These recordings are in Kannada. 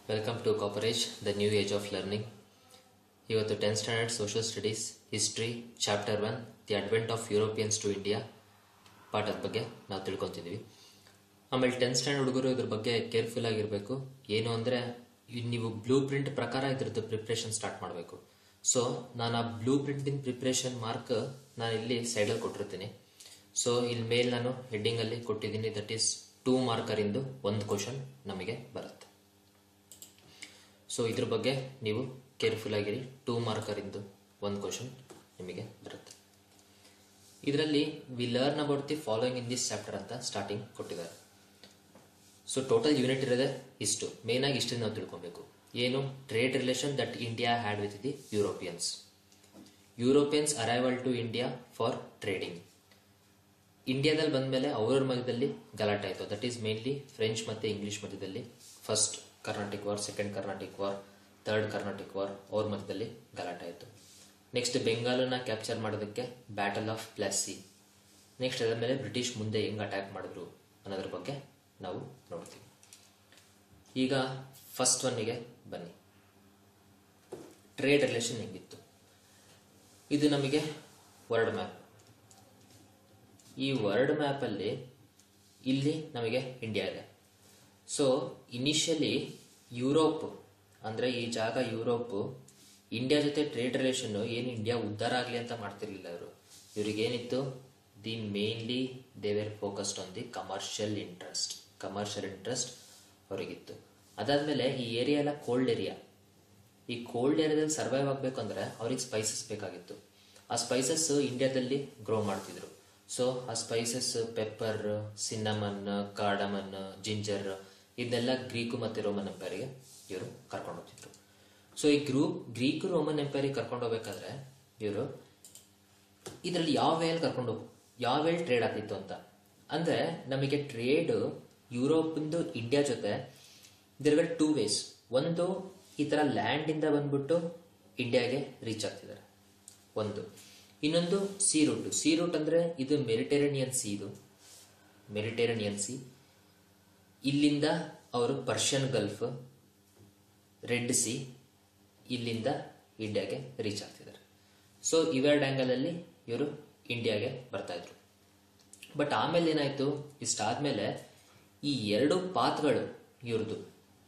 ವೆಲ್ಕಮ್ ಟು ಕಾಪರೇಜ್ the new age of learning ಇವತ್ತು tenth standard social studies history chapter one the advent of Europeans to India ಪಾಠದ ಬಗ್ಗೆ ನಾವು ತಿಳ್ಕೊತಿದ್ವಿ ಆಮೇಲೆ ಟೆಂತ್ ಸ್ಟ್ಯಾಂಡರ್ಡ್ ಹುಡುಗರು ಇದ್ರ ಬಗ್ಗೆ ಕೇರ್ಫುಲ್ ಆಗಿರಬೇಕು ಏನು ಅಂದರೆ ನೀವು ಬ್ಲೂ ಪ್ರಿಂಟ್ ಪ್ರಕಾರ ಇದ್ರದ್ದು ಪ್ರಿಪ್ರೇಷನ್ ಸ್ಟಾರ್ಟ್ ಮಾಡಬೇಕು ಸೊ ನಾನು ಆ ಬ್ಲೂ ಪ್ರಿಂಟಿನ ಪ್ರಿಪ್ರೇಷನ್ ಮಾರ್ಕ್ ನಾನು ಇಲ್ಲಿ ಸೈಡಲ್ಲಿ ಕೊಟ್ಟಿರ್ತೀನಿ ಸೊ ಇಲ್ಲಿ ಮೇಲೆ ನಾನು ಹೆಡ್ಡಿಂಗಲ್ಲಿ ಕೊಟ್ಟಿದ್ದೀನಿ ದಟ್ ಈಸ್ ಟೂ ಮಾರ್ಕರಿಂದು ಒಂದು ಕ್ವಶನ್ ನಮಗೆ ಬರುತ್ತೆ ಸೊ ಇದ್ರ ಬಗ್ಗೆ ನೀವು ಕೇರ್ಫುಲ್ ಆಗಿರಿ ಟೂ ಮಾರ್ಕರಿಂದು ಒಂದು ಕ್ವಶನ್ ನಿಮಗೆ ಬರುತ್ತೆ ಇದರಲ್ಲಿ we learn about the following in this chapter ಅಂತ ಸ್ಟಾರ್ಟಿಂಗ್ ಕೊಟ್ಟಿದ್ದಾರೆ ಸೊ ಟೋಟಲ್ ಯೂನಿಟ್ ಇರೋದೇ ಇಷ್ಟು ಮೇನ್ ಆಗಿ ಇಷ್ಟು ನಾವು ತಿಳ್ಕೊಬೇಕು ಏನು trade relation that India had with the Europeans Europeans arrival to India for trading ಇಂಡಿಯಾದಲ್ಲಿ ಬಂದಮೇಲೆ ಅವರ ಮಧ್ಯದಲ್ಲಿ ಗಲಾಟೆ ಆಯಿತು ದಟ್ ಈಸ್ ಮೇನ್ಲಿ ಫ್ರೆಂಚ್ ಮತ್ತು ಇಂಗ್ಲಿಷ್ ಮಧ್ಯದಲ್ಲಿ first Carnatic war second Carnatic war third Carnatic war ಅವ್ರ ಮಧ್ಯದಲ್ಲಿ ಗಲಾಟೆ ಆಯಿತು ನೆಕ್ಸ್ಟ್ ಬೆಂಗಾಲನ್ನ ಕ್ಯಾಪ್ಚರ್ ಮಾಡೋದಕ್ಕೆ ಬ್ಯಾಟಲ್ ಆಫ್ ಪ್ಲಾಸಿ ನೆಕ್ಸ್ಟ್ ಅದಾದ ಮೇಲೆ ಬ್ರಿಟಿಷ್ ಮುಂದೆ ಹೆಂಗ್ ಅಟ್ಯಾಕ್ ಮಾಡಿದ್ರು ಅನ್ನೋದ್ರ ಬಗ್ಗೆ ನಾವು ನೋಡ್ತೀವಿ ಈಗ ಫಸ್ಟ್ ಒನ್ನಿಗೆ ಬನ್ನಿ ಟ್ರೇಡ್ ರಿಲೇಷನ್ ಹೆಂಗಿತ್ತು ಇದು ನಮಗೆ ವರ್ಲ್ಡ್ ಮ್ಯಾಪ್ ಈ ವರ್ಲ್ಡ್ ಮ್ಯಾಪಲ್ಲಿ ಇಲ್ಲಿ ನಮಗೆ ಇಂಡಿಯಾ ಇದೆ ಸೊ ಇನಿಷಿಯಲಿ ಯುರೋಪ್ ಅಂದರೆ ಈ ಜಾಗ ಯುರೋಪ್ ಇಂಡಿಯಾ ಜೊತೆ ಟ್ರೇಡ್ ರಿಲೇಷನ್ ಏನು ಇಂಡಿಯಾ ಉದ್ಧಾರ ಆಗಲಿ ಅಂತ ಮಾಡ್ತಿರ್ಲಿಲ್ಲ ಅವರು ಇವ್ರಿಗೇನಿತ್ತು the mainly they were focused on the commercial interest commercial interest ಅವರಿಗಿತ್ತು ಅದಾದಮೇಲೆ ಈ ಏರಿಯಾ ಎಲ್ಲ ಕೋಲ್ಡ್ ಏರಿಯಾ ಈ ಕೋಲ್ಡ್ ಏರಿಯಾದಲ್ಲಿ ಸರ್ವೈವ್ ಆಗಬೇಕು ಅಂದ್ರೆ ಅವ್ರಿಗೆ ಸ್ಪೈಸಸ್ ಬೇಕಾಗಿತ್ತು ಆ ಸ್ಪೈಸಸ್ ಇಂಡಿಯಾದಲ್ಲಿ ಗ್ರೋ ಮಾಡ್ತಿದ್ರು ಸೊ ಆ spices pepper cinnamon cardamom ginger ಇದನ್ನೆಲ್ಲ ಗ್ರೀಕು ಮತ್ತು ರೋಮನ್ ಎಂಪೈರಿಗೆ ಇವರು ಕರ್ಕೊಂಡು ಹೋಗ್ತಿದ್ರು ಸೊ ಈ ಗ್ರೂಪ್ ಗ್ರೀಕ್ ರೋಮನ್ ಎಂಪೈರಿಗೆ ಕರ್ಕೊಂಡು ಹೋಗ್ಬೇಕಾದ್ರೆ ಇವರು ಇದರಲ್ಲಿ ಯಾವ ವೇಲ್ ಕರ್ಕೊಂಡು ಹೋಗ್ ಯಾವ ವೇಲ್ ಟ್ರೇಡ್ ಆಗ್ತಿತ್ತು ಅಂತ ಅಂದ್ರೆ ನಮಗೆ ಟ್ರೇಡ್ ಯುರೋಪಿಂದು ಇಂಡಿಯಾ ಜೊತೆ ಇದರ ಟೂ ವೇಸ್ ಒಂದು ಈ ತರ ಲ್ಯಾಂಡ್ ಇಂದ ಬಂದ್ಬಿಟ್ಟು ಇಂಡಿಯಾಗೆ ರೀಚ್ ಆಗ್ತಿದ್ದಾರೆ ಒಂದು ಇನ್ನೊಂದು ಸಿ ರೂಟ್ ಸಿ ರೂಟ್ ಅಂದ್ರೆ ಇದು ಮೆರಿಟೇರಿಯನ್ ಸಿ ಇದು ಮೆರಿಟೇರಿಯನ್ ಸಿ ಇಲ್ಲಿಂದ ಅವರು ಪರ್ಷಿಯನ್ ಗಲ್ಫ್ ರೆಡ್ ಸಿ ಇಲ್ಲಿಂದ ಇಂಡಿಯಾಗೆ ರೀಚ್ ಆಗ್ತಿದ್ದಾರೆ ಸೊ ಇವೆರಡು ಆ್ಯಂಗಲಲ್ಲಿ ಇವರು ಇಂಡಿಯಾಗೆ ಬರ್ತಾ ಇದ್ರು ಬಟ್ ಆಮೇಲೆ ಏನಾಯ್ತು ಇಷ್ಟಾದ್ಮೇಲೆ ಈ ಎರಡು ಪಾತ್ಗಳು ಇವ್ರದ್ದು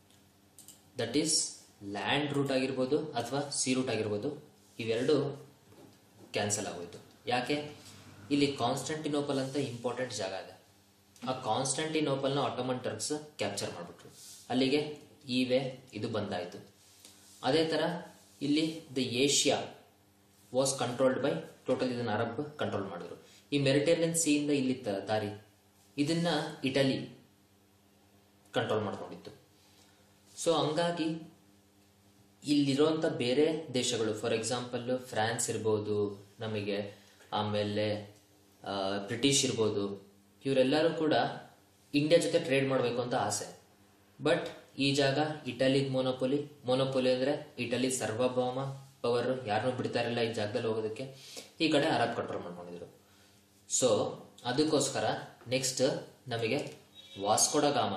ದಟ್ ಈಸ್ ಲ್ಯಾಂಡ್ ರೂಟ್ ಆಗಿರ್ಬೋದು ಅಥವಾ ಸಿ ರೂಟ್ ಆಗಿರ್ಬೋದು ಇವೆರಡು ಕ್ಯಾನ್ಸಲ್ ಆಗೋಯ್ತು ಯಾಕೆ ಇಲ್ಲಿ ಕಾನ್ಸ್ಟಂಟಿನೋಪಲ್ ಅಂತ ಇಂಪಾರ್ಟೆಂಟ್ ಜಾಗ ಇದೆ ಆ ಕಾನ್ಸ್ಟಂಟಿನೋಪಲ್ನ ಆಟೋಮನ್ ಟರ್ಕ್ಸ್ ಕ್ಯಾಪ್ಚರ್ ಮಾಡಿಬಿಟ್ರು ಅಲ್ಲಿಗೆ ಈ ವೇ ಇದು ಬಂದಾಯಿತು ಅದೇ ಥರ ಇಲ್ಲಿ the Asia was controlled by total ಇದನ್ನ ಅರಬ್ ಕಂಟ್ರೋಲ್ ಮಾಡಿದ್ರು ಈ ಮೆರಿಟೇರಿಯನ್ ಸಿಯಿಂದ ಇಲ್ಲಿ ದಾರಿ ಇದನ್ನ ಇಟಲಿ ಕಂಟ್ರೋಲ್ ಮಾಡ್ಕೊಂಡಿತ್ತು ಸೊ ಹಂಗಾಗಿ ಇಲ್ಲಿರುವಂಥ ಬೇರೆ ದೇಶಗಳು ಫಾರ್ ಎಕ್ಸಾಂಪಲ್ ಫ್ರಾನ್ಸ್ ಇರ್ಬೋದು ನಮಗೆ ಆಮೇಲೆ ಬ್ರಿಟಿಷ್ ಇರ್ಬೋದು ಇವರೆಲ್ಲರೂ ಕೂಡ ಇಂಡಿಯಾ ಜೊತೆ ಟ್ರೇಡ್ ಮಾಡಬೇಕು ಅಂತ ಆಸೆ ಬಟ್ ಈ ಜಾಗ ಇಟಲಿದ್ ಮೊನೋಪೊಲಿ ಮೊನೋಪೊಲಿ ಅಂದ್ರೆ ಇಟಲಿ ಸರ್ವಭೌಮ ಪವರ್ ಯಾರನ್ನೂ ಬಿಡ್ತಾ ಇರಲಿಲ್ಲ ಈ ಜಾಗದಲ್ಲಿ ಹೋಗೋದಕ್ಕೆ ಈ ಕಡೆ ಅರಬ್ ಕಂಟ್ರೋಲ್ ಮಾಡ್ಕೊಂಡಿದ್ರು ಸೊ ಅದಕ್ಕೋಸ್ಕರ ನೆಕ್ಸ್ಟ್ ನಮಗೆ ವಾಸ್ಕೋಡಗಾಮ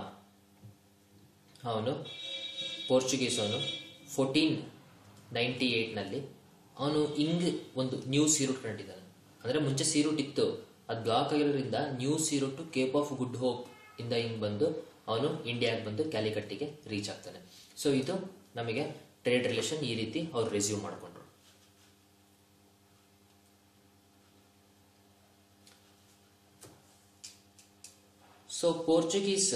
ಅವನು ಪೋರ್ಚುಗೀಸ್ ಅವನು ಫೋರ್ಟೀನ್ ನೈಂಟಿ ಏಯ್ಟ್ನಲ್ಲಿ ಅವನು ಹಿಂಗ್ ಒಂದು ನ್ಯೂ ಸೀರೂಟ್ ಕಂಡಿದ್ದಾನೆ ಅಂದರೆ ಮುಂಚೆ ಸೀರೂಟ್ ಇತ್ತು ಅದು ಬ್ಲಾಕ್ ಆಗಿರೋದ್ರಿಂದ new sea route Cape of Good Hope ಇಂದ ಹಿಂಗ್ ಬಂದು ಅವನು ಇಂಡಿಯಾಗೆ ಬಂದು ಕ್ಯಾಲಿಕಟ್ಟಿಗೆ ರೀಚ್ ಆಗ್ತಾನೆ ಸೊ ಇದು ನಮಗೆ ಟ್ರೇಡ್ ರಿಲೇಷನ್ ಈ ರೀತಿ ಅವ್ರು ರೆಸ್ಯೂಮ್ ಮಾಡಿಕೊಂಡ್ರು ಸೊ ಪೋರ್ಚುಗೀಸ್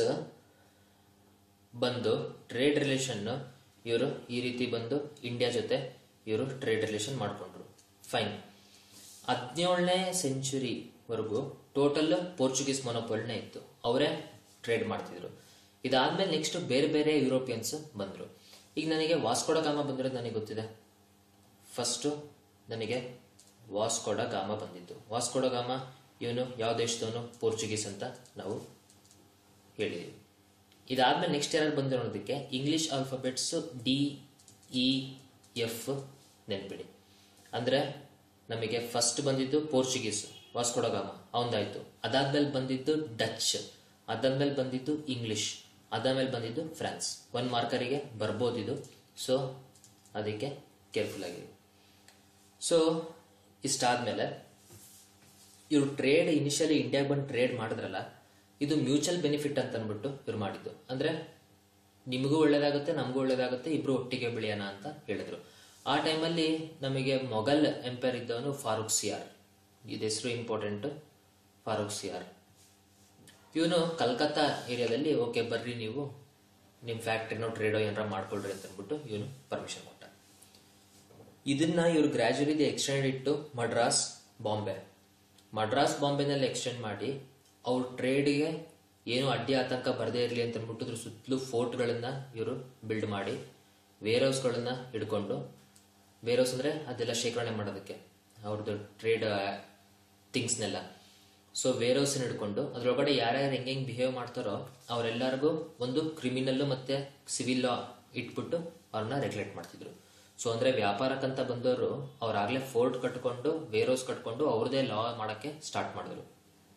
ಬಂದು ಟ್ರೇಡ್ ರಿಲೇಷನ್ ಇವರು ಈ ರೀತಿ ಬಂದು ಇಂಡಿಯಾ ಜೊತೆ ಇವರು ಟ್ರೇಡ್ ರಿಲೇಷನ್ ಮಾಡಿಕೊಂಡ್ರು ಫೈನ್ ಹದಿನೇಳನೇ ಸೆಂಚುರಿವರೆಗೂ ಟೋಟಲ್ ಪೋರ್ಚುಗೀಸ್ ಮೊನೋಪೊಲ್ನೇ ಇತ್ತು ಅವರೇ ಟ್ರೇಡ್ ಮಾಡ್ತಿದ್ರು ಇದಾದ್ಮೇಲೆ ನೆಕ್ಸ್ಟ್ ಬೇರೆ ಬೇರೆ ಯುರೋಪಿಯನ್ಸ್ ಬಂದರು ಈಗ ನನಗೆ ವಾಸ್ಕೋಡ ಗಾಮ ಬಂದಿರೋದು ನನಗೆ ಗೊತ್ತಿದೆ ಫಸ್ಟು ನನಗೆ ವಾಸ್ಕೋಡ ಗಾಮ ಬಂದಿದ್ದು ವಾಸ್ಕೋಡ ಗಾಮ ಇವನು ಯಾವ ದೇಶದವನು ಪೋರ್ಚುಗೀಸ್ ಅಂತ ನಾವು ಹೇಳಿದ್ದೀವಿ ಇದಾದ್ಮೇಲೆ ನೆಕ್ಸ್ಟ್ ಯಾರು ಬಂದಿರೋದಕ್ಕೆ English alphabets D E F ನೆನ್ಪಿಡಿ ಅಂದರೆ ನಮಗೆ ಫಸ್ಟ್ ಬಂದಿದ್ದು ಪೋರ್ಚುಗೀಸ್ ವಾಸ್ಕೋಡಗಾಮ ಅವಂದಾಯ್ತು ಅದಾದ್ಮೇಲೆ ಬಂದಿದ್ದು ಡಚ್ ಅದಾದ್ಮೇಲೆ ಬಂದಿದ್ದು ಇಂಗ್ಲಿಷ್ ಅದಾದ್ಮೇಲೆ ಬಂದಿದ್ದು ಫ್ರಾನ್ಸ್ ಒನ್ ಮಾರ್ಕರಿಗೆ ಬರ್ಬೋದು ಇದು ಸೊ ಅದಕ್ಕೆ ಕೇರ್ಫುಲ್ ಆಗಿದೆ ಸೊ ಇಷ್ಟಾದ್ಮೇಲೆ ಇವರು ಟ್ರೇಡ್ ಇನಿಷಿಯಲಿ ಇಂಡಿಯಾಗೆ ಬಂದು ಟ್ರೇಡ್ ಮಾಡಿದ್ರಲ್ಲ ಇದು ಮ್ಯೂಚುವಲ್ ಬೆನಿಫಿಟ್ ಅಂತ ಅಂದ್ಬಿಟ್ಟು ಇವ್ರು ಮಾಡಿದ್ದು ಅಂದ್ರೆ ನಿಮಗೂ ಒಳ್ಳೇದಾಗುತ್ತೆ ನಮಗೂ ಒಳ್ಳೇದಾಗುತ್ತೆ ಇಬ್ರು ಒಟ್ಟಿಗೆ ಬೆಳೆಯೋಣ ಅಂತ ಹೇಳಿದ್ರು ಆ ಟೈಮಲ್ಲಿ ನಮಗೆ ಮೊಘಲ್ ಎಂಪೈರ್ ಇದ್ದವನು ಫಾರೂಕ್ ಸಿಯಾರ್ ಇದು ಹೆಸರು ಇಂಪಾರ್ಟೆಂಟ್ ಫಾರೂಕ್ ಸಿಯಾರ್ ಇವನು ಕಲ್ಕತ್ತಾ ಏರಿಯಾದಲ್ಲಿ ಓಕೆ ಬರ್ರಿ ನೀವು ನಿಮ್ಮ ಫ್ಯಾಕ್ಟ್ರಿನೋ ಟ್ರೇಡೋ ಏನಾರ ಮಾಡ್ಕೊಳ್ರಿ ಅಂತ ಅಂದ್ಬಿಟ್ಟು ಇವನು ಪರ್ಮಿಷನ್ ಕೊಟ್ಟ ಇದನ್ನ ಇವರು ಗ್ರಾಜುಯಲಿ ಎಕ್ಸ್ಟೆಂಡ್ ಇಟ್ಟು ಮಡ್ರಾಸ್ ಬಾಂಬೆ ಮಡ್ರಾಸ್ ಬಾಂಬೆನಲ್ಲಿ ಎಕ್ಸ್ಟೆಂಡ್ ಮಾಡಿ ಅವ್ರ ಟ್ರೇಡ್ಗೆ ಏನು ಅಡ್ಡಿ ಆತಂಕ ಬರದೇ ಇರಲಿ ಅಂತ ಅಂದ್ಬಿಟ್ಟು ಅದ್ರ ಸುತ್ತಲೂ ಫೋರ್ಟ್ಗಳನ್ನ ಇವರು ಬಿಲ್ಡ್ ಮಾಡಿ ವೇರ್ ಹೌಸ್ಗಳನ್ನ ಹಿಡ್ಕೊಂಡು ವೇರ್ ಹೌಸ್ ಅಂದ್ರೆ ಅದೆಲ್ಲ ಶೇಖರಣೆ ಮಾಡೋದಕ್ಕೆ ಅವ್ರದ್ದು ಟ್ರೇಡ್ ಥಿಂಗ್ಸ್ನೆಲ್ಲ ಸೊ ವೇರ್ ಹೌಸ್ ಹಿಡ್ಕೊಂಡು ಅದ್ರೊಳಗಡೆ ಯಾರ್ಯಾರು ಹೆಂಗೆ ಹೆಂಗೆ ಬಿಹೇವ್ ಮಾಡ್ತಾರೋ ಅವರೆಲ್ಲರಿಗೂ ಒಂದು ಕ್ರಿಮಿನಲ್ ಮತ್ತೆ ಸಿವಿಲ್ ಲಾ ಇಟ್ಬಿಟ್ಟು ಅವ್ರನ್ನ ರೆಗ್ಯುಲೇಟ್ ಮಾಡ್ತಿದ್ರು ಸೊ ಅಂದ್ರೆ ವ್ಯಾಪಾರಕ್ಕಂತ ಬಂದವರು ಅವ್ರಾಗ್ಲೇ ಫೋರ್ಟ್ ಕಟ್ಕೊಂಡು ವೇರ್ ಹೌಸ್ ಕಟ್ಕೊಂಡು ಅವ್ರದೇ ಲಾ ಮಾಡಕ್ಕೆ ಸ್ಟಾರ್ಟ್ ಮಾಡಿದ್ರು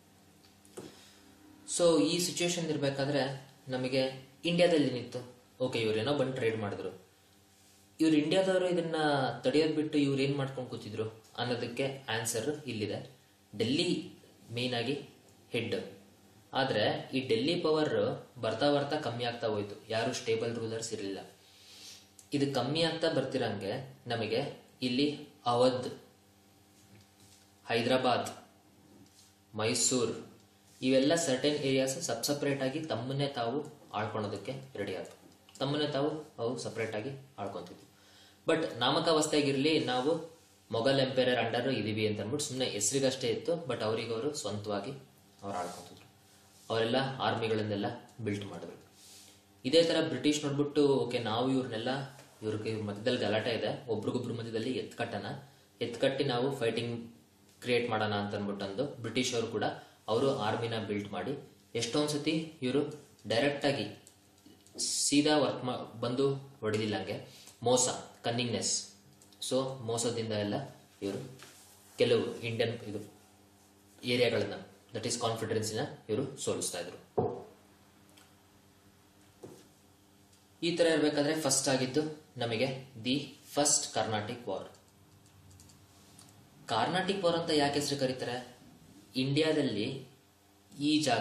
ಸೊ ಈ ಸಿಚುವೇಶನ್ ಇರಬೇಕಾದ್ರೆ ನಮಗೆ ಇಂಡಿಯಾದಲ್ಲಿ ಏನಿತ್ತು ಓಕೆ ಇವ್ರೇನೋ ಬಂದು ಟ್ರೇಡ್ ಮಾಡಿದ್ರು ಇವ್ರು ಇಂಡಿಯಾದವರು ಇದನ್ನ ತಡೆಯೋದ್ ಬಿಟ್ಟು ಇವ್ರು ಏನ್ ಮಾಡ್ಕೊಂಡು ಕೂತಿದ್ರು ಅನ್ನೋದಕ್ಕೆ ಆನ್ಸರ್ ಇಲ್ಲಿದೆ ಡೆಲ್ಲಿ ಮೇನ್ ಆಗಿ ಹೆಡ್ ಆದ್ರೆ ಈ ಡೆಲ್ಲಿ ಪವರ್ ಬರ್ತಾ ಬರ್ತಾ ಕಮ್ಮಿ ಆಗ್ತಾ ಹೋಯ್ತು ಯಾರು ಸ್ಟೇಬಲ್ ರೂಲರ್ಸ್ ಇರಲಿಲ್ಲ ಇದು ಕಮ್ಮಿ ಆಗ್ತಾ ಬರ್ತಿರಂಗೆ ನಮಗೆ ಇಲ್ಲಿ ಅವಧ್ ಹೈದರಾಬಾದ್ ಮೈಸೂರ್ ಇವೆಲ್ಲ ಸರ್ಟೆನ್ ಏರಿಯಾಸ್ ಸಬ್ ಸಪ್ರೇಟ್ ಆಗಿ ತಮ್ಮನ್ನೇ ತಾವು ಆಳ್ಕೊಳೋದಕ್ಕೆ ರೆಡಿ ಆಯ್ತು ತಮ್ಮನ್ನೇ ತಾವು ಅವು ಸಪ್ರೇಟ್ ಆಗಿ ಆಳ್ಕೊಂತಿದ್ವು ಬಟ್ ನಾಮಕಾವಸ್ಥೆಗಿರ್ಲಿ ನಾವು ಮೊಘಲ್ ಎಂಪೈರರ್ ಅಂಡರ್ ಇದೀವಿ ಅಂತ ಅಂದ್ಬಿಟ್ಟು ಸುಮ್ಮನೆ ಹೆಸರಿಗಷ್ಟೇ ಇತ್ತು ಬಟ್ ಅವ್ರಿಗೆ ಅವರು ಸ್ವಂತವಾಗಿ ಅವ್ರು ಆಳ್ಕೊಂತಿದ್ರು ಅವರೆಲ್ಲ ಆರ್ಮಿಗಳನ್ನೆಲ್ಲ ಬಿಲ್ಟ್ ಮಾಡಿದ್ರು ಇದೇ ತರ ಬ್ರಿಟಿಷ್ ನೋಡ್ಬಿಟ್ಟು ಓಕೆ ನಾವು ಇವ್ರನ್ನೆಲ್ಲ ಇವ್ರಿಗೆ ಇವ್ರ ಮಧ್ಯದಲ್ಲಿ ಗಲಾಟೆ ಇದೆ ಒಬ್ರಿಗೊಬ್ರ ಮಧ್ಯದಲ್ಲಿ ಎತ್ಕಟ್ಟನ ಎತ್ಕಟ್ಟಿ ನಾವು ಫೈಟಿಂಗ್ ಕ್ರಿಯೇಟ್ ಮಾಡೋಣ ಅಂತ ಅಂದ್ಬಿಟ್ಟು ಅಂದು ಬ್ರಿಟಿಷ್ ಅವರು ಕೂಡ ಅವರು ಆರ್ಮಿನ ಬಿಲ್ಟ್ ಮಾಡಿ ಎಷ್ಟೊಂದ್ ಸತಿ ಇವರು ಡೈರೆಕ್ಟ್ ಆಗಿ ಸೀದಾ ವರ್ಕ್ ಬಂದು ಹೊಡೆದಿಲ್ಲ ಹಂಗೆ ಮೋಸ ಕನ್ನಿಂಗ್ನೆಸ್ ಸೊ ಮೋಸದಿಂದ ಎಲ್ಲ ಇವರು ಕೆಲವು ಇಂಡಿಯನ್ ಇದು ಏರಿಯಾಗಳನ್ನ ದಟ್ ಈಸ್ ಕಾನ್ಫಿಡೆನ್ಸಿನ ಇವರು ಸೋಲಿಸ್ತಾ ಇದ್ರು ಈ ತರ ಇರಬೇಕಾದ್ರೆ ಫಸ್ಟ್ ಆಗಿದ್ದು ನಮಗೆ the first Carnatic war Carnatic war ಅಂತ ಯಾಕೆ ಹೆಸರು ಕರೀತಾರೆ ಇಂಡಿಯಾದಲ್ಲಿ ಈ ಜಾಗ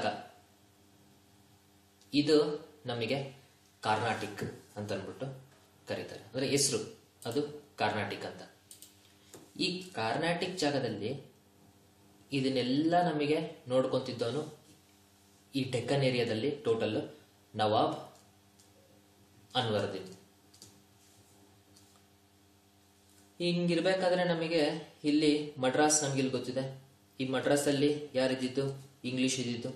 ಇದು ನಮಗೆ ಕಾರ್ನಾಟಿಕ್ ಅಂತ ಅಂದ್ಬಿಟ್ಟು ಕರೀತಾರೆ ಅಂದ್ರೆ ಹೆಸರು ಅದು ಕಾರ್ನಾಟಿಕ್ ಅಂತ ಈ ಕಾರ್ನಾಟಿಕ್ ಜಾಗದಲ್ಲಿ ಇದನ್ನೆಲ್ಲ ನಮಗೆ ನೋಡ್ಕೊಂತಿದ್ದವನು ಈ ಡೆಕ್ಕನ್ ಏರಿಯಾದಲ್ಲಿ ಟೋಟಲ್ ನವಾಬ್ ಅನ್ವರುದ್ದೀನ್ ಹಿಂಗಿರ್ಬೇಕಾದ್ರೆ ನಮಗೆ ಇಲ್ಲಿ ಮಡ್ರಾಸ್ ನಮ್ಗೆ ಇಲ್ಲಿ ಗೊತ್ತಿದೆ ಈ ಮಡ್ರಾಸ್ ಅಲ್ಲಿ ಯಾರಿದ್ದಿದ್ದು ಇಂಗ್ಲಿಷ್ ಇದ್ದಿದ್ದು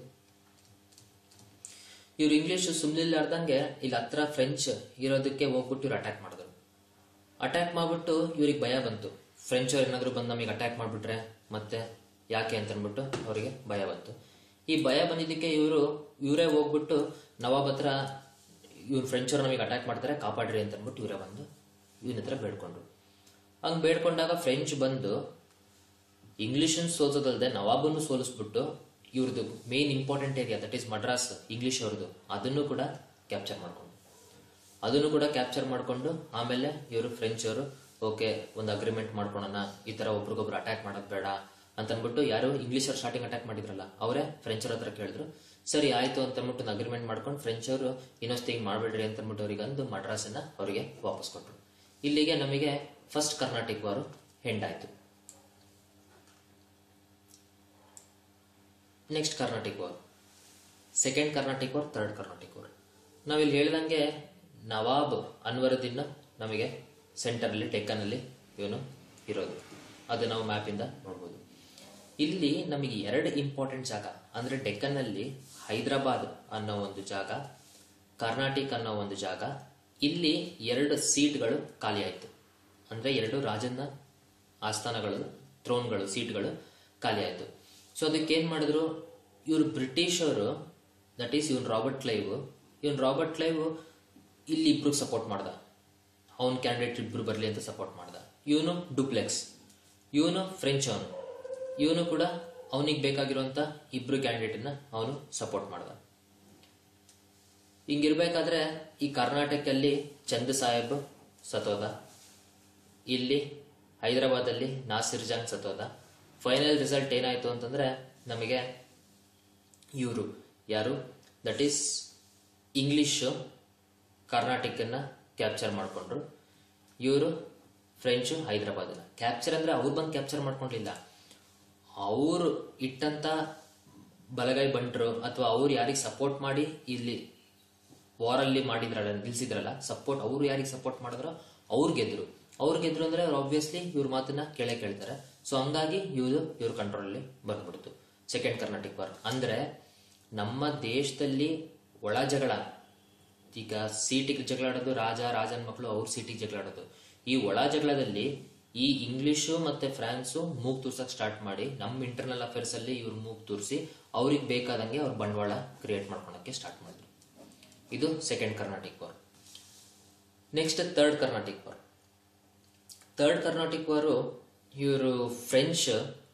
ಇವ್ರು ಇಂಗ್ಲಿಷ್ ಸುಮ್ನಿಲ್ಲಾರ್ದಂಗೆ ಇಲ್ಲಿ ಹತ್ರ ಫ್ರೆಂಚ್ ಇರೋದಕ್ಕೆ ಹೋಗ್ಬಿಟ್ಟು ಇವ್ರು ಅಟ್ಯಾಕ್ ಮಾಡಿದ್ರು ಅಟ್ಯಾಕ್ ಮಾಡ್ಬಿಟ್ಟು ಇವ್ರಿಗೆ ಭಯ ಬಂತು ಫ್ರೆಂಚ್ ಅವ್ರು ಏನಾದ್ರು ಬಂದು ನಮಗೆ ಅಟ್ಯಾಕ್ ಮಾಡ್ಬಿಟ್ರೆ ಮತ್ತೆ ಯಾಕೆ ಅಂತ ಅಂದ್ಬಿಟ್ಟು ಅವರಿಗೆ ಭಯ ಬಂತು ಈ ಭಯ ಬಂದಿದ್ದಕ್ಕೆ ಇವರು ಇವರೇ ಹೋಗ್ಬಿಟ್ಟು ನವಾಬ್ ಹತ್ರ ಇವ್ರು ಫ್ರೆಂಚ್ ಅವ್ರು ನಮಗೆ ಅಟ್ಯಾಕ್ ಮಾಡ್ತಾರೆ ಕಾಪಾಡ್ರಿ ಅಂತ ಅಂದ್ಬಿಟ್ಟು ಇವರೇ ಬಂದು ಇವನ ಹತ್ರ ಬೇಡ್ಕೊಂಡ್ರು ಹಂಗ್ ಬೇಡ್ಕೊಂಡಾಗ ಫ್ರೆಂಚ್ ಬಂದು ಇಂಗ್ಲಿಷನ್ ಸೋಲ್ಸೋದಲ್ದೆ ನವಾಬನ್ನು ಸೋಲಿಸ್ಬಿಟ್ಟು ಇವ್ರದ್ದು main important area that is Madras English ಅವ್ರದ್ದು ಅದನ್ನು ಕೂಡ ಕ್ಯಾಪ್ಚರ್ ಮಾಡ್ಕೊಂಡು ಅದನ್ನು ಕೂಡ ಕ್ಯಾಪ್ಚರ್ ಮಾಡ್ಕೊಂಡು ಆಮೇಲೆ ಇವರು ಫ್ರೆಂಚ್ ಅವರು ಓಕೆ ಒಂದು ಅಗ್ರಿಮೆಂಟ್ ಮಾಡ್ಕೊಳೋಣ ಈ ತರ ಒಬ್ರಿಗೊಬ್ರು ಅಟ್ಯಾಕ್ ಮಾಡೋದು ಬೇಡ ಅಂತ ಅಂದ್ಬಿಟ್ಟು ಯಾರು ಇಂಗ್ಲಿಷ್ ಅವ್ರು ಸ್ಟಾರ್ಟಿಂಗ್ ಅಟ್ಯಾಕ್ ಮಾಡಿದ್ರಲ್ಲ ಅವರೇ ಫ್ರೆಂಚ್ ಅವ್ರ ಹತ್ರ ಕೇಳಿದ್ರು ಸರಿ ಆಯ್ತು ಅಂತ ಅಂದ್ಬಿಟ್ಟು ಒಂದು ಅಗ್ರಿಮೆಂಟ್ ಮಾಡ್ಕೊಂಡು ಫ್ರೆಂಚ್ ಅವರು ಇನ್ನೊಂದು ಹಿಂಗ್ ಮಾಡ್ಬೇಡ್ರಿ ಅಂತ ಅಂದ್ಬಿಟ್ಟು ಅವರಿಗೆ ಅಂದು ಮಡ್ರಾಸನ್ನ ಅವರಿಗೆ ವಾಪಸ್ ಕೊಟ್ಟರು ಇಲ್ಲಿಗೆ ನಮಗೆ ಫಸ್ಟ್ ಕರ್ನಾಟಿಕ್ ವಾರು ಹೆಂಡಾಯ್ತು next Carnatic war second Carnatic war third Carnatic war ನಾವಿಲ್ಲಿ ಹೇಳ್ದಂಗೆ ನವಾಬ್ ಅನ್ವರುದ್ದೀನ್ ನಮಗೆ ಸೆಂಟರಲ್ಲಿ ಡೆಕ್ಕನಲ್ಲಿ ಇವನು ಇರೋದು ಅದು ನಾವು ಮ್ಯಾಪಿಂದ ನೋಡ್ಬೋದು ಇಲ್ಲಿ ನಮಗೆ ಎರಡು ಇಂಪಾರ್ಟೆಂಟ್ ಜಾಗ ಅಂದ್ರೆ ಡೆಕ್ಕನ್ನಲ್ಲಿ ಹೈದರಾಬಾದ್ ಅನ್ನೋ ಒಂದು ಜಾಗ ಕರ್ನಾಟಿಕ್ ಅನ್ನೋ ಒಂದು ಜಾಗ ಇಲ್ಲಿ ಎರಡು ಸೀಟ್ಗಳು ಖಾಲಿ ಆಯ್ತು ಅಂದ್ರೆ ಎರಡು ರಾಜನ ಆಸ್ಥಾನಗಳು ಥ್ರೋನ್ಗಳು ಸೀಟ್ಗಳು ಖಾಲಿ ಆಯ್ತು ಸೊ ಅದಕ್ಕೆ ಏನ್ ಮಾಡಿದ್ರು ಇವ್ರು ಬ್ರಿಟಿಷ್ ಅವರು ದಟ್ ಈಸ್ ಇವನ್ ರಾಬರ್ಟ್ ಕ್ಲೈವ್ ಇವನ್ ರಾಬರ್ಟ್ ಕ್ಲೈವ್ ಇಲ್ಲಿ ಇಬ್ರಿಗೆ ಸಪೋರ್ಟ್ ಮಾಡ್ದ ಅವನ್ ಕ್ಯಾಂಡಿಡೇಟ್ ಇಬ್ರು ಬರಲಿ ಅಂತ ಸಪೋರ್ಟ್ ಮಾಡ್ದ ಇವನು ಡುಪ್ಲೆಕ್ಸ್ ಇವನು ಫ್ರೆಂಚ್ ಅವನು ಇವನು ಕೂಡ ಅವನಿಗೆ ಬೇಕಾಗಿರುವಂತ ಇಬ್ರು ಕ್ಯಾಂಡಿಡೇಟ್ನ ಅವನು ಸಪೋರ್ಟ್ ಮಾಡ್ದ ಹಿಂಗಿರ್ಬೇಕಾದ್ರೆ ಈ ಕರ್ನಾಟಕದಲ್ಲಿ ಚಂದ್ ಸಾಹೇಬ್ ಸತೋದ ಇಲ್ಲಿ ಹೈದರಾಬಾದಲ್ಲಿ ನಾಸಿರ್ ಜಂಗ್ ಸತೋದ ಫೈನಲ್ ರಿಸಲ್ಟ್ ಏನಾಯ್ತು ಅಂತಂದ್ರೆ ನಮಗೆ ಇವರು ಯಾರು ದಟ್ ಈಸ್ ಇಂಗ್ಲಿಷ್ ಕರ್ನಾಟಕನ್ನ ಕ್ಯಾಪ್ಚರ್ ಮಾಡ್ಕೊಂಡ್ರು ಇವರು ಫ್ರೆಂಚು ಹೈದರಾಬಾದನ್ನ ಕ್ಯಾಪ್ಚರ್ ಅಂದ್ರೆ ಅವ್ರು ಬಂದು ಕ್ಯಾಪ್ಚರ್ ಮಾಡ್ಕೊಂಡಿಲ್ಲ ಅವರು ಇಟ್ಟಂತ ಬಲಗೈ ಬಂಟ್ರು ಅಥವಾ ಅವ್ರು ಯಾರಿಗೆ ಸಪೋರ್ಟ್ ಮಾಡಿ ಇಲ್ಲಿ ವಾರಲ್ಲಿ ಮಾಡಿದ್ರಲ್ಲ ನಿಲ್ಸಿದ್ರಲ್ಲ ಸಪೋರ್ಟ್ ಅವ್ರು ಯಾರಿಗೆ ಸಪೋರ್ಟ್ ಮಾಡಿದ್ರೋ ಅವ್ರು ಗೆದ್ರು ಅವ್ರು ಗೆದ್ರು ಅಂದ್ರೆ ಅವ್ರು ಆಬ್ವಿಯಸ್ಲಿ ಇವ್ರ ಮಾತನ್ನ ಕೇಳೇ ಕೇಳ್ತಾರೆ ಸೊ ಹಂಗಾಗಿ ಇವರು ಇವ್ರ ಕಂಟ್ರೋಲಲ್ಲಿ ಬಂದ್ಬಿಡ್ತು ಸೆಕೆಂಡ್ ಕರ್ನಾಟಿಕ್ ವಾರ್ ಅಂದ್ರೆ ನಮ್ಮ ದೇಶದಲ್ಲಿ ಒಳ ಜಗಳ ಈಗ ಸೀಟಿಗೆ ಜಗಳ ಆಡೋದು ರಾಜ ರಾಜನ ಮಕ್ಕಳು ಅವ್ರ ಸೀಟಿಗೆ ಜಗಳ ಆಡೋದು ಈ ಒಳ ಜಗಳದಲ್ಲಿ ಈ ಇಂಗ್ಲಿಷು ಮತ್ತೆ ಫ್ರಾನ್ಸು ಮೂಗ್ ತೂರ್ಸಕ್ ಸ್ಟಾರ್ಟ್ ಮಾಡಿ ನಮ್ಮ ಇಂಟರ್ನಲ್ ಅಫೇರ್ಸ್ ಅಲ್ಲಿ ಇವ್ರು ಮೂಗ್ ತೂರಿಸಿ ಅವ್ರಿಗೆ ಬೇಕಾದಂಗೆ ಅವ್ರ ಬಂಡವಾಳ ಕ್ರಿಯೇಟ್ ಮಾಡ್ಕೊಳಕ್ಕೆ ಸ್ಟಾರ್ಟ್ ಮಾಡಿದ್ರು ಇದು second Carnatic war next third Carnatic war third Carnatic war ಇವರು French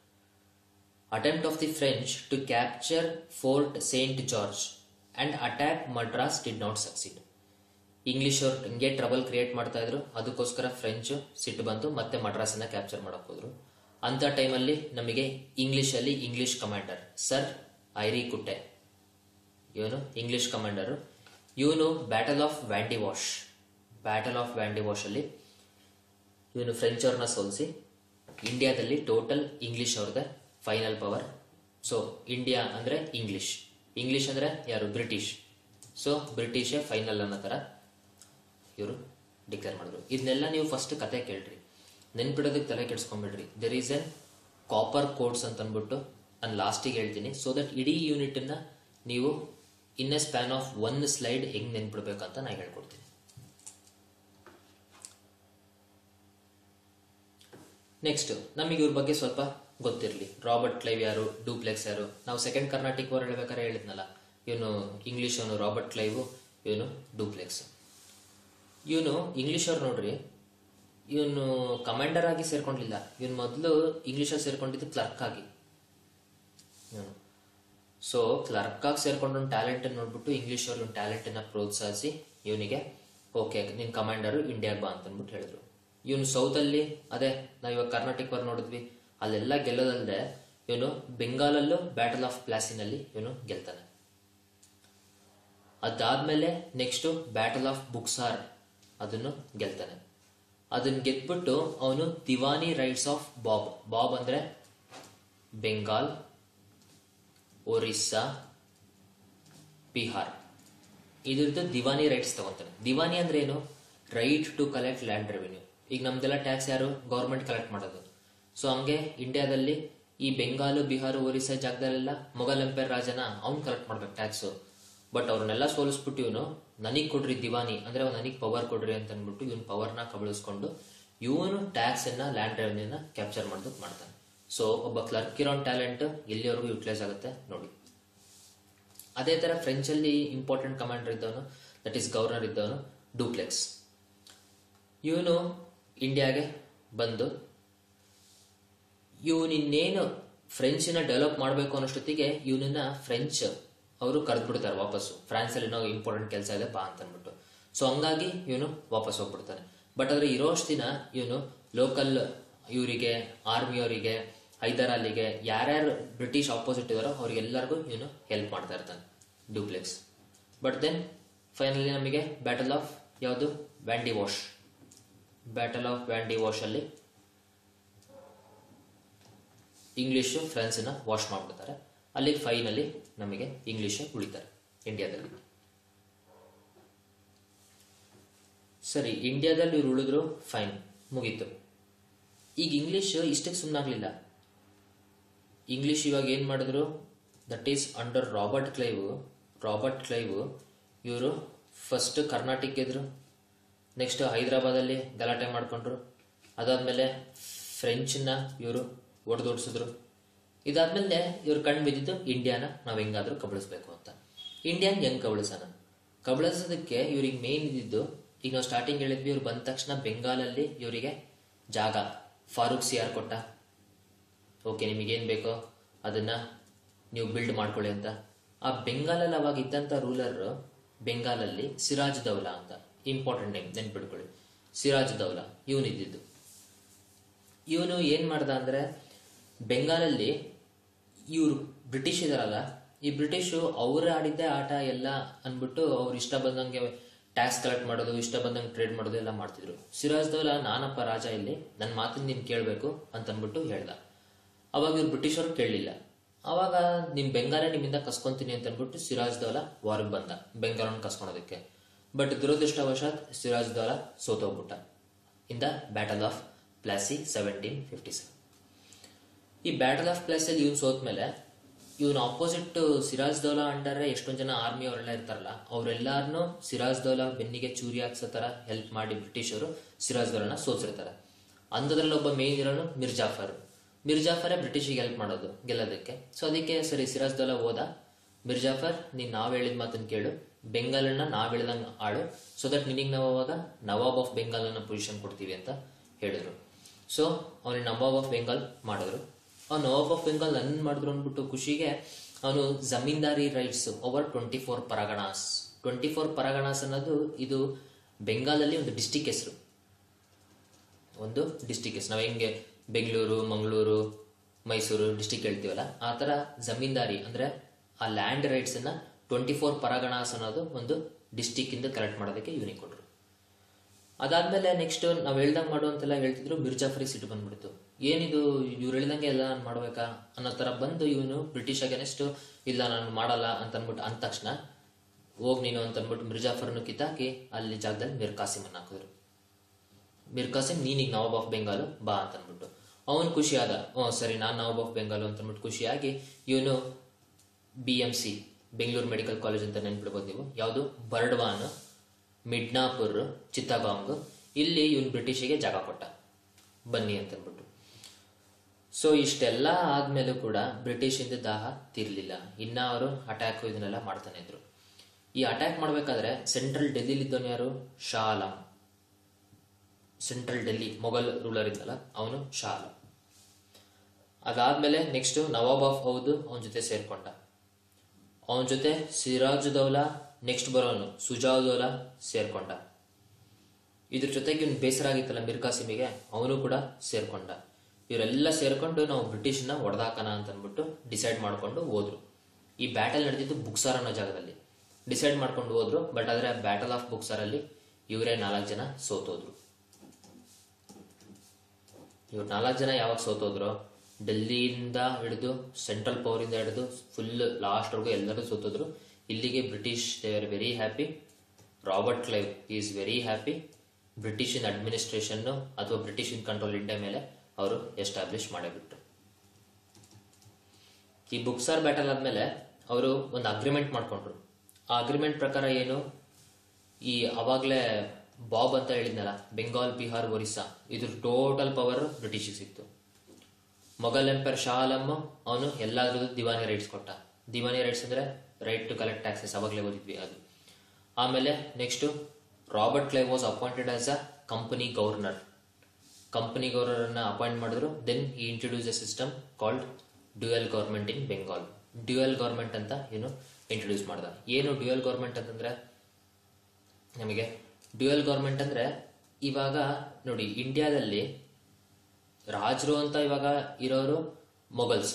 attempt of the French to capture Fort Saint George and attack Madras did not succeed. English ಅವ್ರು ಹಿಂಗೆ ಟ್ರಬಲ್ ಕ್ರಿಯೇಟ್ ಮಾಡ್ತಾ ಇದ್ರು ಅದಕ್ಕೋಸ್ಕರ ಫ್ರೆಂಚ್ ಸಿಟ್ಟು ಬಂತು ಮತ್ತೆ ಮಡ್ರಾಸನ್ನ ಕ್ಯಾಪ್ಚರ್ ಮಾಡಕ್ ಹೋದ್ರು ಅಂತ ಟೈಮಲ್ಲಿ ನಮಗೆ ಇಂಗ್ಲಿಷ್ ಅಲ್ಲಿ English commander sir Eyre Coote ಇವನು ಇಂಗ್ಲಿಷ್ ಕಮಾಂಡರ್ ಇವನು battle of Wandiwash battle of Wandiwash ಅಲ್ಲಿ ಇವನು ಫ್ರೆಂಚ್ ಅವ್ರನ್ನ ಸೋಲಿಸಿ ಇಂಡಿಯಾದಲ್ಲಿ ಟೋಟಲ್ ಇಂಗ್ಲಿಷ್ ಅವ್ರದ್ದೇ ಫೈನಲ್ ಪವರ್ ಸೊ ಇಂಡಿಯಾ ಅಂದ್ರೆ ಇಂಗ್ಲಿಷ್ ಇಂಗ್ಲಿಷ್ ಅಂದ್ರೆ ಯಾರು ಬ್ರಿಟಿಷ್ ಸೊ ಬ್ರಿಟಿಷೇ ಫೈನಲ್ ಅನ್ನೋ ಥರ ಇವರು ಡಿಕ್ಲೇರ್ ಮಾಡಿದ್ರು ಇದನ್ನೆಲ್ಲ ನೀವು ಫಸ್ಟ್ ಕತೆ ಕೇಳ್ರಿ ನೆನ್ಪಿಡೋದಕ್ಕೆ ತಲೆ ಕೆಡ್ಸ್ಕೊಂಬಿಡ್ರಿ there is an copper codes ಅಂತ ಅಂದ್ಬಿಟ್ಟು ನಾನು ಲಾಸ್ಟಿಗೆ ಹೇಳ್ತೀನಿ ಸೊ ದಟ್ ಇಡೀ ಯೂನಿಟನ್ನ ನೀವು in a span of one slide ಹೆಂಗ್ ನೆನ್ಪಿಡ್ಬೇಕಂತ ನಾನು ಹೇಳ್ಕೊಡ್ತೀನಿ ನೆಕ್ಸ್ಟ್ ನಮಗೆ ಇವ್ರ ಬಗ್ಗೆ ಸ್ವಲ್ಪ ಗೊತ್ತಿರಲಿ ರಾಬರ್ಟ್ ಕ್ಲೈವ್ ಯಾರು ಡೂಪ್ಲೆಕ್ಸ್ ಯಾರು ನಾವು ಸೆಕೆಂಡ್ ಕರ್ನಾಟಿಕ್ ವಾರ್ ಹೇಳ್ಬೇಕಾದ್ರೆ ಹೇಳಿದ್ನಲ್ಲ ಇವನು ಇಂಗ್ಲಿಷ್ ಅವನು ರಾಬರ್ಟ್ ಕ್ಲೈವ್ ಇವನು ಡೂಪ್ಲೆಕ್ಸ್ ಇವನು ಇಂಗ್ಲಿಷ್ ಅವ್ರು ನೋಡ್ರಿ ಇವನು ಕಮಾಂಡರ್ ಆಗಿ ಸೇರ್ಕೊಂಡಿಲ್ಲ ಇವನು ಮೊದಲು ಇಂಗ್ಲಿಷಲ್ಲಿ ಸೇರ್ಕೊಂಡಿದ್ದು ಕ್ಲರ್ಕ್ ಆಗಿ ಇವನು ಸೊ ಕ್ಲರ್ಕ್ ಆಗಿ ಸೇರ್ಕೊಂಡು ಟ್ಯಾಲೆಂಟ್ ನೋಡ್ಬಿಟ್ಟು ಇಂಗ್ಲಿಷ್ ಅವ್ರ ಇವ್ನ ಟ್ಯಾಲೆಂಟ್ ಅನ್ನ ಪ್ರೋತ್ಸಾಹಿಸಿ ಇವನಿಗೆ ಓಕೆ ನಿನ್ ಕಮಾಂಡರ್ ಇಂಡಿಯಾಗೆ ಬಾ ಅಂತ ಅಂದ್ಬಿಟ್ಟು ಹೇಳಿದ್ರು ಇವನು ಸೌತ್ ಅಲ್ಲಿ ಅದೇ ನಾವ್ ಇವಾಗ ಕರ್ನಾಟಕ ವಾರ್ ನೋಡಿದ್ವಿ ಅಲ್ಲೆಲ್ಲ ಗೆಲ್ಲೋದಲ್ದೆ ಇವನು ಬೆಂಗಾಲಲ್ಲೂ ಬ್ಯಾಟಲ್ ಆಫ್ ಪ್ಲಾಸಿನಲ್ಲಿ ಇವನು ಗೆಲ್ತಾನೆ ಅದಾದ್ಮೇಲೆ ನೆಕ್ಸ್ಟ್ ಬ್ಯಾಟಲ್ ಆಫ್ ಬುಕ್ಸಾರ್ ಅದನ್ನು ಗೆಲ್ತಾನೆ ಅದನ್ನ ಗೆದ್ಬಿಟ್ಟು ಅವನು diwani rights of bob bob ಅಂದ್ರೆ ಬೆಂಗಾಲ್ ಒರಿಸ್ಸಾ ಬಿಹಾರ್ ಇದ್ರದ್ದು ದಿವಾನಿ ರೈಟ್ಸ್ ತಗೊಂತಾನೆ ದಿವಾನಿ ಅಂದ್ರೆ ಏನು right to collect land revenue ಈಗ ನಮ್ದೆಲ್ಲ ಟ್ಯಾಕ್ಸ್ ಯಾರು ಗೌರ್ಮೆಂಟ್ ಕಲೆಕ್ಟ್ ಮಾಡೋದು ಸೊ ಹಂಗೆ ಇಂಡಿಯಾದಲ್ಲಿ ಈ ಬೆಂಗಾಲು ಬಿಹಾರ ಒರಿಸ್ಸಾ ಜಾಗದಲ್ಲೆಲ್ಲ ಮೊಘಲ್ ಎಂಪೈರ್ ರಾಜನ ಅವ್ನು ಕಲೆಕ್ಟ್ ಮಾಡ್ಬೇಕು ಟ್ಯಾಕ್ಸು ಬಟ್ ಅವ್ರನ್ನೆಲ್ಲ ಸೋಲಿಸ್ಬಿಟ್ಟು ಇವನು ನನಗ್ ಕೊಡ್ರಿ ದಿವಾನಿ ಅಂದ್ರೆ ನನಗ್ ಪವರ್ ಕೊಡ್ರಿ ಅಂತ ಅಂದ್ಬಿಟ್ಟು ಇವನ್ ಪವರ್ನ ಕಬಳಿಸ್ಕೊಂಡು ಇವನು ಟ್ಯಾಕ್ಸ್ ಅನ್ನ ಲ್ಯಾಂಡ್ ರೆವೆನ್ಯೂನ ಕ್ಯಾಪ್ಚರ್ ಮಾಡೋದಕ್ಕೆ ಮಾಡ್ತಾನೆ ಸೊ ಒಬ್ಬ ಕ್ಲರ್ಕ್ ಇರೋ ಟ್ಯಾಲೆಂಟ್ ಎಲ್ಲಿವರೆಗೂ ಯುಟಿಲೈಸ್ ಆಗುತ್ತೆ ನೋಡಿ ಅದೇ ತರ ಫ್ರೆಂಚ್ ಅಲ್ಲಿ ಇಂಪಾರ್ಟೆಂಟ್ ಕಮಾಂಡರ್ ಇದ್ದವನು ದಟ್ ಈಸ್ ಗವರ್ನರ್ ಇದ್ದವನು ಡೂಪ್ಲೆಕ್ಸ್ ಇವನು ಇಂಡಿಯಾಗೆ ಬಂದು ಇವನಿನ್ನೇನು ಫ್ರೆಂಚಿನ ಡೆವಲಪ್ ಮಾಡಬೇಕು ಅನ್ನೋಷ್ಟೊತ್ತಿಗೆ ಇವನನ್ನ ಫ್ರೆಂಚ್ ಅವರು ಕರೆದ್ಬಿಡ್ತಾರೆ ವಾಪಸ್ಸು ಫ್ರಾನ್ಸ್ ಅಲ್ಲಿ ನಾವು ಇಂಪಾರ್ಟೆಂಟ್ ಕೆಲಸ ಇದೆ ಬಾ ಅಂತ ಅಂದ್ಬಿಟ್ಟು ಸೊ ಹಂಗಾಗಿ ಇವನು ವಾಪಸ್ ಹೋಗ್ಬಿಡ್ತಾನೆ ಬಟ್ ಆದ್ರೆ ಇರೋಷ್ಟು ದಿನ ಇವನು ಲೋಕಲ್ ಇವರಿಗೆ ಆರ್ಮಿಯವರಿಗೆ ಹೈದರ್ ಅಲ್ಲಿಗೆ ಯಾರ್ಯಾರು ಬ್ರಿಟಿಷ್ ಆಪೋಸಿಟ್ ಇದಾರೋ ಅವ್ರಿಗೆಲ್ಲರಿಗೂ ಇವನು ಹೆಲ್ಪ್ ಮಾಡ್ತಾ ಇರ್ತಾನೆ ಡ್ಯೂಪ್ಲೆಕ್ಸ್ ಬಟ್ ದೆನ್ ಫೈನಲಿ ನಮಗೆ ಬ್ಯಾಟಲ್ ಆಫ್ ಯಾವುದು Wandiwash battle of Wandiwash ಅಲ್ಲಿ ಇಂಗ್ಲಿಷು ಫ್ರಾನ್ಸನ್ನ ವಾಶ್ ಮಾಡ್ಬಿಡ್ತಾರೆ ಅಲ್ಲಿ ಫೈನಲಿ ನಮಗೆ ಇಂಗ್ಲಿಷ್ ಉಳಿತಾರೆ ಇಂಡಿಯಾದಲ್ಲಿ ಸರಿ ಇಂಡಿಯಾದಲ್ಲಿ ಇವ್ರು ಉಳಿದ್ರು ಫೈನ್ ಮುಗೀತು ಈಗ ಇಂಗ್ಲಿಷ್ ಇಷ್ಟಕ್ಕೆ ಸುಮ್ಮನಾಗ್ಲಿಲ್ಲ ಇಂಗ್ಲಿಷ್ ಇವಾಗ ಏನ್ ಮಾಡಿದ್ರು that is under Robert Clive Robert Clive ಇವರು ಫಸ್ಟ್ ಕರ್ನಾಟಕ ಗೆದ್ರು ನೆಕ್ಸ್ಟ್ ಹೈದರಾಬಾದಲ್ಲಿ ಗಲಾಟೆ ಮಾಡ್ಕೊಂಡ್ರು ಅದಾದ್ಮೇಲೆ ಫ್ರೆಂಚ್ನ ಇವರು ಒಡೆದೋಡಿಸಿದ್ರು ಇದಾದ್ಮೇಲೆ ಇವ್ರು ಕಣ್ ಬಿದ್ದಿದ್ದು ಇಂಡಿಯಾನ ನಾವ್ ಹೆಂಗಾದ್ರೂ ಕಬಳಿಸ್ಬೇಕು ಅಂತ ಇಂಡಿಯಾನ್ ಹೆಂಗ್ ಕಬಳಿಸೋಣ ಕಬಳಿಸೋದಕ್ಕೆ ಇವ್ರಿಗೆ ಮೇನ್ ಇದ್ದಿದ್ದು ಈಗ ನಾವು ಸ್ಟಾರ್ಟಿಂಗ್ ಹೇಳಿದ್ವಿ ಇವ್ರು ಬಂದ ತಕ್ಷಣ ಬೆಂಗಾಲಲ್ಲಿ ಇವರಿಗೆ ಜಾಗ ಫಾರೂಕ್ ಸಿಯಾರ್ ಕೊಟ್ಟ ಓಕೆ ನಿಮಗೇನ್ ಬೇಕೋ ಅದನ್ನ ನೀವು ಬಿಲ್ಡ್ ಮಾಡ್ಕೊಳ್ಳಿ ಅಂತ ಆ ಬೆಂಗಾಲಲ್ಲಿ ಅವಾಗ ಇದ್ದಂತ ರೂಲರ್ ಬೆಂಗಾಲಲ್ಲಿ ಸಿರಾಜ್ ದೌಲಾ ಅಂತ ಇಂಪಾರ್ಟೆಂಟ್ ನೇಮ್ ನೆನ್ಪಿಟ್ಕೊಳ್ಳಿ ಸಿರಾಜ್ ದೌಲಾ ಇವನಿದ್ದಿದ್ದು ಇವನು ಏನ್ ಮಾಡ್ದ ಅಂದ್ರೆ ಬೆಂಗಾಲಲ್ಲಿ ಇವರು ಬ್ರಿಟಿಷ್ ಇದಾರಲ್ಲ ಈ ಬ್ರಿಟಿಷು ಅವರು ಆಡಿದ್ದೇ ಆಟ ಎಲ್ಲ ಅನ್ಬಿಟ್ಟು ಅವ್ರು ಇಷ್ಟ ಬಂದಂಗೆ ಟ್ಯಾಕ್ಸ್ ಕಲೆಕ್ಟ್ ಮಾಡೋದು ಇಷ್ಟ ಬಂದಂಗೆ ಟ್ರೇಡ್ ಮಾಡೋದು ಎಲ್ಲ ಮಾಡ್ತಿದ್ರು ಸಿರಾಜ್ ದೌಲಾ ನಾನಪ್ಪ ರಾಜ ಇಲ್ಲಿ ನನ್ನ ಮಾತನ್ನ ನೀನ್ ಕೇಳಬೇಕು ಅಂತ ಅನ್ಬಿಟ್ಟು ಹೇಳ್ದ ಅವಾಗ ಇವ್ರು ಬ್ರಿಟಿಷರು ಕೇಳಲಿಲ್ಲ ಅವಾಗ ನಿಮ್ ಬೆಂಗಾಲ ನಿಮ್ಮಿಂದ ಕಸ್ಕೊಂತೀನಿ ಅಂತ ಅನ್ಬಿಟ್ಟು ಸಿರಾಜ್ ದೌಲಾ ವಾರಿಗೆ ಬಂದ ಬೆಂಗಾಲನ್ನು ಕಸ್ಕೊಳೋದಕ್ಕೆ ಬಟ್ ದುರದೃಷ್ಟವಶಾತ್ ಸಿರಾಜ್ ದೌಲಾ ಸೋತೋಗ್ಬಿಟ್ಟ in the battle of Plassey seventeen fifty seven ಈ ಬ್ಯಾಟಲ್ ಆಫ್ ಪ್ಲೇಸ್ ಅಲ್ಲಿ ಇವ್ನು ಸೋತ್ಮೇಲೆ ಇವನು ಆಪೋಸಿಟ್ ಸಿರಾಜ್ ದೌಲಾ ಅಂಡರ್ ಎಷ್ಟೊಂದ್ ಜನ ಆರ್ಮಿ ಅವರೆಲ್ಲ ಇರ್ತಾರಲ್ಲ ಅವರೆಲ್ಲಾರನು ಸಿರಾಜ್ ದೌಲಾ ಬೆನ್ನಿಗೆ ಚೂರಿ ಹಾಕ್ಸೋ ತರ ಹೆಲ್ಪ್ ಮಾಡಿ ಬ್ರಿಟಿಷರು ಸಿರಾಜ್ ದೌಲಾನ ಸೋತಿರ್ತಾರೆ ಅಂಥದ್ರಲ್ಲಿ ಒಬ್ಬ ಮೇನ್ ಇರೋನು ಮಿರ್ಜಾಫರ್ ಮಿರ್ಜಾಫರೇ ಬ್ರಿಟಿಷಿಗೆ ಹೆಲ್ಪ್ ಮಾಡೋದು ಗೆಲ್ಲೋದಕ್ಕೆ ಸೊ ಅದಕ್ಕೆ ಸರಿ ಸಿರಾಜ್ ದೌಲಾ ಹೋದ ಮಿರ್ಜಾಫರ್ ನೀನ್ ನಾವ್ ಹೇಳಿದ ಮಾತನ್ನ ಕೇಳು ಬೆಂಗಾಲನ್ನ ನಾವ್ ಹೇಳ್ದಂಗ ಆಡು ಸೊ ದಟ್ ನಿನಗೆ ನಾವು ಅವಾಗ ನವಾಬ್ ಆಫ್ ಬೆಂಗಾಲ್ ಅನ್ನೋ ಪೊಸಿಷನ್ ಕೊಡ್ತೀವಿ ಅಂತ ಹೇಳಿದ್ರು ಸೊ ಅವನಿಗೆ ನವಾಬ್ ಆಫ್ ಬೆಂಗಾಲ್ ಮಾಡಿದ್ರು ಆ ನವಾಬ್ ಆಫ್ ಬೆಂಗಾಲ್ ನನ್ ಮಾಡಿದ್ರು ಅಂದ್ಬಿಟ್ಟು ಖುಷಿಗೆ ಅವನು zamindari rights over twenty four Parganas twenty four Parganas ಅನ್ನೋದು ಇದು ಬೆಂಗಾಲಲ್ಲಿ ಒಂದು ಡಿಸ್ಟಿಕ್ ಹೆಸರು ಒಂದು ಡಿಸ್ಟಿಕ್ ಹೆಸರು ನಾವು ಹೆಂಗೆ ಬೆಂಗಳೂರು ಮಂಗಳೂರು ಮೈಸೂರು ಡಿಸ್ಟಿಕ್ ಹೇಳ್ತೀವಲ್ಲ ಆ ಥರ ಜಮೀನ್ದಾರಿ ಅಂದ್ರೆ ಆ ಲ್ಯಾಂಡ್ ರೈಟ್ಸ್ ಅನ್ನ ಟ್ವೆಂಟಿ ಫೋರ್ ಪರಗಣಾಸ್ ಅನ್ನೋದು ಒಂದು ಡಿಸ್ಟಿಕ್ ಇಂದ ಕಲೆಕ್ಟ್ ಮಾಡೋದಕ್ಕೆ ಇವನಿಗೆ ಕೊಟ್ರು ಅದಾದ್ಮೇಲೆ ನೆಕ್ಸ್ಟ್ ನಾವ್ ಹೇಳ್ದಂಗ್ ಮಾಡು ಅಂತೆಲ್ಲ ಹೇಳ್ತಿದ್ರು ಮಿರ್ಜಾಫರಿ ಸಿಟ್ಟು ಬಂದ್ಬಿಡ್ತು ಏನಿದು ಇವ್ರು ಹೇಳ್ದಂಗೆ ಎಲ್ಲ ನಾನು ಮಾಡ್ಬೇಕಾ ಅನ್ನೋ ತರ ಬಂದು ಇವನು ಬ್ರಿಟಿಷ್ ಅಗೇನೆಸ್ಟ್ ಇಲ್ಲ ನಾನು ಮಾಡಲ್ಲ ಅಂತ ಅನ್ಬಿಟ್ಟು ಅಂದ ತಕ್ಷಣ ಹೋಗ್ ನೀನು ಅಂತ ಅನ್ಬಿಟ್ಟು ಮಿರ್ಜಾಫರ್ನು ಕಿತ್ತಾಕಿ ಅಲ್ಲಿ ಜಾಗದಲ್ಲಿ ಮಿರ್ ಕಾಸಿಮನ್ ಹಾಕಿದ್ರು ಮಿರ್ ಕಾಸಿಮ್ ನೀನೀಗ ನವಾಬ್ ಆಫ್ ಬೆಂಗಾಲು ಬಾ ಅಂತ ಅನ್ಬಿಟ್ಟು ಅವನು ಖುಷಿ ಆದ ಹ್ಞೂ ಸರಿ ನಾನು ನವಾಬ್ ಆಫ್ ಬೆಂಗಾಲು ಅಂತ ಅಂದ್ಬಿಟ್ಟು ಖುಷಿಯಾಗಿ ಇವನು B M C Bengaluru medical college ಅಂತ ನೆನ್ಪಿಡ್ಬೋದು ನೀವು ಯಾವುದು ಬರ್ಡ್ವಾನ್ ಮಿಡ್ನಾಪುರ್ ಚಿತ್ತಗಾಂಗ್ ಇಲ್ಲಿ ಇವನು ಬ್ರಿಟಿಷಿಗೆ ಜಾಗ ಕೊಟ್ಟ ಬನ್ನಿ ಅಂತ ಅಂದ್ಬಿಟ್ಟು ಸೊ ಇಷ್ಟೆಲ್ಲ ಆದ್ಮೇಲೂ ಕೂಡ ಬ್ರಿಟಿಷಿಂದ ದಾಹ ತೀರ್ಲಿಲ್ಲ ಇನ್ನ ಅವರು ಅಟ್ಯಾಕ್ ಇದನ್ನೆಲ್ಲ ಮಾಡ್ತಾನೆ ಇದ್ರು ಈ ಅಟ್ಯಾಕ್ ಮಾಡ್ಬೇಕಾದ್ರೆ ಸೆಂಟ್ರಲ್ ಡೆಲ್ಲಿಲಿದ್ದವನು ಯಾರು ಶಾ ಆಲಂ ಸೆಂಟ್ರಲ್ ಡೆಲ್ಲಿ ಮೊಘಲ್ ರೂಲರ್ ಇದ್ದಲ್ಲ ಅವನು ಶಾ ಆಲಂ ಅದಾದ್ಮೇಲೆ ನೆಕ್ಸ್ಟ್ ನವಾಬ್ ಆಫ್ ಹೌದು ಅವನ ಜೊತೆ ಸೇರ್ಕೊಂಡ ಅವನ ಜೊತೆ ಸಿರಾಜ್ ದೌಲಾ ನೆಕ್ಸ್ಟ್ ಬರೋನು ಸುಜಾದೌಲಾ ಸೇರ್ಕೊಂಡ ಇದ್ರ ಜೊತೆಗೆ ಇವ್ನು ಬೇಸರ ಆಗಿತ್ತಲ್ಲ ಮಿರ್ ಕಾಸಿಮಿಗೆ ಅವನು ಕೂಡ ಸೇರ್ಕೊಂಡ ಇವರೆಲ್ಲ ಸೇರ್ಕೊಂಡು ನಾವು ಬ್ರಿಟಿಷ್ನ ಹೊಡೆದಾಕನ ಅಂತ ಅಂದ್ಬಿಟ್ಟು ಡಿಸೈಡ್ ಮಾಡ್ಕೊಂಡು ಹೋದ್ರು ಈ ಬ್ಯಾಟಲ್ ನಡೆದಿದ್ದು ಬುಕ್ಸಾರ್ ಅನ್ನೋ ಜಾಗದಲ್ಲಿ ಡಿಸೈಡ್ ಮಾಡ್ಕೊಂಡು ಹೋದ್ರು ಬಟ್ ಆದ್ರೆ ಬ್ಯಾಟಲ್ ಆಫ್ ಬುಕ್ಸಾರ್ ಅಲ್ಲಿ ಇವರೇ ನಾಲ್ಕು ಜನ ಸೋತೋದ್ರು ಇವ್ರು ನಾಲ್ಕು ಜನ ಯಾವಾಗ ಸೋತೋದ್ರು ಡೆಲ್ಲಿಯಿಂದ ಹಿಡಿದು ಸೆಂಟ್ರಲ್ ಪವರ್ ಇಂದ ಹಿಡಿದು ಫುಲ್ ಲಾಸ್ಟ್ ವರ್ಗು ಎಲ್ಲರೂ ಸೋತೋದ್ರು ಇಲ್ಲಿಗೆ British they are very happy Robert Clive is very happy British in administration ಅಥವಾ ಬ್ರಿಟಿಷ್ ಇನ್ ಕಂಟ್ರೋಲ್ ಇಂಡಿಯಾ ಮೇಲೆ ಅವರು ಎಸ್ಟಾಬ್ಲಿಷ್ ಮಾಡಿಬಿಟ್ರು ಈ ಬುಕ್ಸಾರ್ ಬ್ಯಾಟಲ್ ಆದ್ಮೇಲೆ ಅವರು ಒಂದು ಅಗ್ರಿಮೆಂಟ್ ಮಾಡ್ಕೊಂಡ್ರು ಆ ಅಗ್ರಿಮೆಂಟ್ ಪ್ರಕಾರ ಏನು ಈ ಅವಾಗ್ಲೇ ಬಾಬ್ ಅಂತ ಹೇಳಿದ್ನಲ್ಲ ಬೆಂಗಾಲ್ ಬಿಹಾರ್ ಒರಿಸ್ಸಾ ಇದ್ರ ಟೋಟಲ್ ಪವರ್ ಬ್ರಿಟಿಷ್ ಸಿಕ್ತು ಮೊಘಲ್ ಎಂಪೈರ್ ಶಾ ಆಲಂ ಅವನು ಎಲ್ಲಾದ್ರದ್ದು ದಿವಾನಿ ರೈಟ್ಸ್ ಕೊಟ್ಟ ದಿವಾನಿ ರೈಟ್ಸ್ ಅಂದ್ರೆ ರೈಟ್ ಟು ಕಲೆಕ್ಟ್ ಟ್ಯಾಕ್ಸಸ್ ಅವಾಗಲೇ ಓದಿದ್ವಿ ಅದು ಆಮೇಲೆ next Robert Clive was appointed as a company governor company governor appoint ಮಾಡಿದ್ರು ದೆನ್ ಈ introduce a system called dual government in Bengal dual government ಅಂತ ಏನು ಇಂಟ್ರೊಡ್ಯೂಸ್ ಮಾಡ್ದ ಏನು ಡ್ಯೂಯಲ್ ಗವರ್ಮೆಂಟ್ ಅಂತಂದ್ರೆ ನಮಗೆ ಡ್ಯೂಯಲ್ ಗವರ್ಮೆಂಟ್ ಅಂದ್ರೆ ಇವಾಗ ನೋಡಿ ಇಂಡಿಯಾದಲ್ಲಿ ರಾಜರು ಅಂತ ಇವಾಗ ಇರೋರು ಮೊಘಲ್ಸ್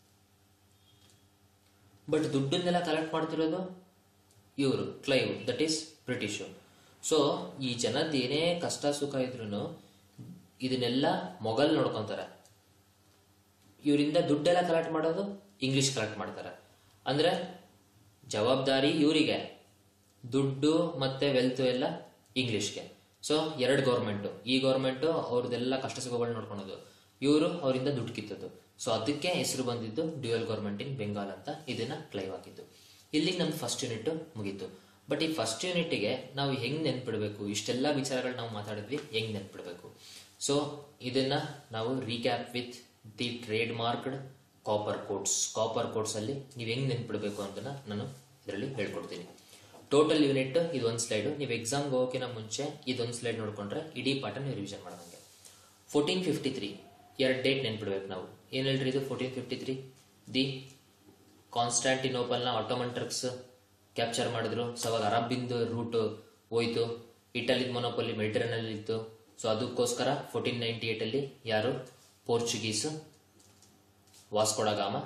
ಬಟ್ ದುಡ್ಡನ್ನೆಲ್ಲ ಕಲೆಕ್ಟ್ ಮಾಡ್ತಿರೋದು ಇವರು Clive that is British so ಈ ಜನದ ಏನೇ ಕಷ್ಟ ಸುಖ ಇದ್ರು ಇದನ್ನೆಲ್ಲ ಮೊಘಲ್ ನೋಡ್ಕೊಂತಾರೆ ಇವರಿಂದ ದುಡ್ಡೆಲ್ಲ ಕಲೆಕ್ಟ್ ಮಾಡೋದು ಇಂಗ್ಲಿಷ್ ಕಲೆಕ್ಟ್ ಮಾಡ್ತಾರೆ ಅಂದ್ರೆ ಜವಾಬ್ದಾರಿ ಇವರಿಗೆ ದುಡ್ಡು ಮತ್ತೆ ವೆಲ್ತ್ ಎಲ್ಲ ಇಂಗ್ಲಿಷ್ಗೆ ಸೊ ಎರಡು ಗೌರ್ಮೆಂಟ್ ಈ ಗೌರ್ಮೆಂಟ್ ಅವ್ರದ್ದೆಲ್ಲ ಕಷ್ಟ ಸುಖಗಳು ನೋಡ್ಕೊಳೋದು ಇವರು ಅವರಿಂದ ದುಡ್ಡು ಕಿತ್ತದ್ದು ಸೊ ಅದಕ್ಕೆ ಹೆಸರು ಬಂದಿದ್ದು ಡ್ಯೂಯಲ್ ಗೌರ್ಮೆಂಟ್ ಇನ್ ಬೆಂಗಾಲ್ ಅಂತ ಇದನ್ನ ಕ್ಲೈವ್ ಆಗಿದ್ದು ಇಲ್ಲಿಗೆ ನಮ್ ಫಸ್ಟ್ ಯೂನಿಟ್ ಮುಗೀತು ಬಟ್ ಈ ಫಸ್ಟ್ ಯೂನಿಟ್ಗೆ ನಾವು ಹೆಂಗ್ ನೆನ್ಪಿಡ್ಬೇಕು ಇಷ್ಟೆಲ್ಲ ವಿಚಾರಗಳು ನಾವು ಮಾತಾಡಿದ್ವಿ ಹೆಂಗ್ ನೆನ್ಪಿಡ್ಬೇಕು ಸೊ ಇದನ್ನ ನಾವು recap with the trade marked copper codes copper codes ಅಲ್ಲಿ ನೀವು ಹೆಂಗ್ ನೆನ್ಪಿಡ್ಬೇಕು ಅಂತ ನಾನು ಇದರಲ್ಲಿ ಹೇಳ್ಕೊಡ್ತೀನಿ ಟೋಟಲ್ ಯೂನಿಟ್ ಇದೊಂದು ಸ್ಲೈಡ್ ನೀವು ಎಕ್ಸಾಮ್ಗೆ ಹೋಗೋಕಿನ ಮುಂಚೆ ಇದೊಂದು ಸ್ಲೈಡ್ ನೋಡ್ಕೊಂಡ್ರೆ ಇಡೀ ಪಾಠ ನೀವು ರಿವಿಷನ್ ಮಾಡೋಂಗೆ ಫೋರ್ಟೀನ್ ಫಿಫ್ಟಿ ತ್ರೀ ಎರಡು ಡೇಟ್ ನೆನ್ಪಿಡ್ಬೇಕು ನಾವು ಏನ್ ಹೇಳ್ರಿ ಇದು ಫೋರ್ಟೀನ್ ಫಿಫ್ಟಿ ತ್ರೀ ದಿ ಕಾನ್ಸ್ಟಾಂಟಿನೋಪಲ್ನ ಆಟೋಮನ್ ಟರ್ಕ್ಸ್ ಕ್ಯಾಪ್ಚರ್ ಮಾಡಿದ್ರು ಸೊ ಅವಾಗ ಅರಬ್ಬಿಂದು ರೂಟ್ ಹೋಯ್ತು ಇಟಲಿದ್ ಮೊನೋಪೊಲಿ ಮೆಡಿಟರೇನಲ್ಲಿ ಇತ್ತು ಸೊ ಅದಕ್ಕೋಸ್ಕರ ಫೋರ್ಟೀನ್ ನೈಂಟಿ ಏಟಲ್ಲಿ ಯಾರು ಪೋರ್ಚುಗೀಸ್ ವಾಸ್ಕೋಡಗಾಮ